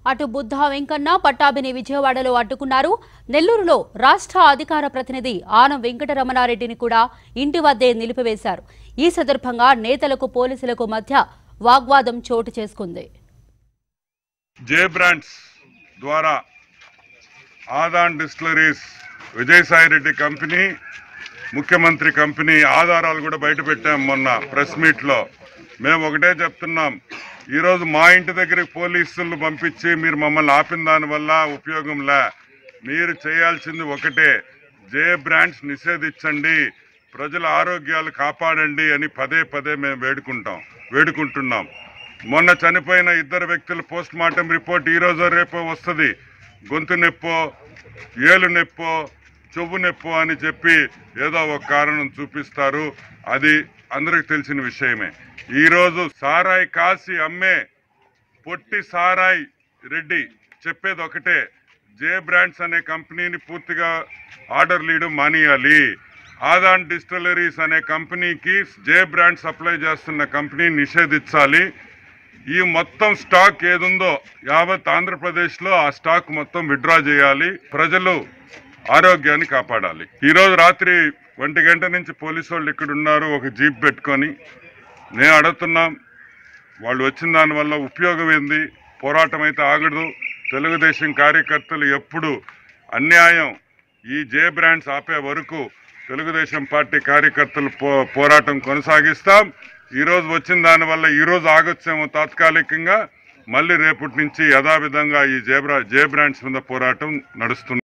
అటు బుద్ధా వెంకన్న పట్టాభిని విజయవాడలో అడ్డుకున్నారు నెల్లూరులో రాష్ట్ర అధికార ప్రతినిధి ఆనం వెంకటరమణారెడ్డిని కూడా ఇంటి వద్దే నిలిపివేశారు ఈ సందర్భంగా నేతలకు పోలీసులకు మధ్య వాగ్వాదం చోటు చేసుకుంది జే బ్రాండ్స్ ద్వారా ఆదాన్ డిస్టిలరీస్ విజయసాయి రెడ్డి కంపెనీ ముఖ్యమంత్రి కంపెనీ ఆధారాలు కూడా బయట పెట్టాం మొన్న ప్రెస్ మీట్లో మేము ఒకటే చెప్తున్నాం ఈరోజు మా ఇంటి దగ్గరికి పోలీసులు పంపించి మీరు మమ్మల్ని ఆపిన దానివల్ల ఉపయోగంలే మీరు చేయాల్సింది ఒకటే జే బ్రాండ్స్ నిషేధించండి ప్రజల ఆరోగ్యాలు కాపాడండి అని పదే పదే మేము వేడుకుంటాం వేడుకుంటున్నాం మొన్న చనిపోయిన ఇద్దరు వ్యక్తుల పోస్ట్ మార్టం రిపోర్ట్ ఈ రోజు రేపో వస్తుంది గొంతు నొప్పో ఏలు నొప్పో చెవు నొప్పో అని చెప్పి ఏదో ఒక కారణం చూపిస్తారు అది అందరికి తెలిసిన విషయమే ఈరోజు సారాయి కాసి అమ్మే పొట్టి సారాయ్ రెడ్డి చెప్పేది ఒకటే జే బ్రాండ్స్ అనే కంపెనీని పూర్తిగా ఆర్డర్ లీయడం మానేయాలి ఆదాన్ డిస్టిలరీస్ అనే కంపెనీకి జే బ్రాండ్ సప్లై చేస్తున్న కంపెనీని నిషేధించాలి ఈ మొత్తం స్టాక్ ఏదుందో యావత్ ఆంధ్రప్రదేశ్లో ఆ స్టాక్ మొత్తం విడ్రా చేయాలి ప్రజలు ఆరోగ్యాన్ని కాపాడాలి ఈరోజు రాత్రి ఒంటి గంట నుంచి పోలీసు వాళ్ళు ఇక్కడ ఉన్నారు ఒక జీప్ పెట్టుకొని నేను అడుగుతున్నాం వాళ్ళు వచ్చిన దానివల్ల ఉపయోగం ఏంది పోరాటం అయితే ఆగదు తెలుగుదేశం కార్యకర్తలు ఎప్పుడు అన్యాయం ఈ జే బ్రాండ్స్ ఆపే వరకు తెలుగుదేశం పార్టీ కార్యకర్తలు పో పోరాటం కొనసాగిస్తాం ఈరోజు వచ్చిన దానివల్ల ఈరోజు ఆగొచ్చేమో తాత్కాలికంగా మళ్ళీ రేపటి నుంచి యథావిధంగా ఈ జే బ్రా జే బ్రాండ్స్ మీద పోరాటం నడుస్తుంది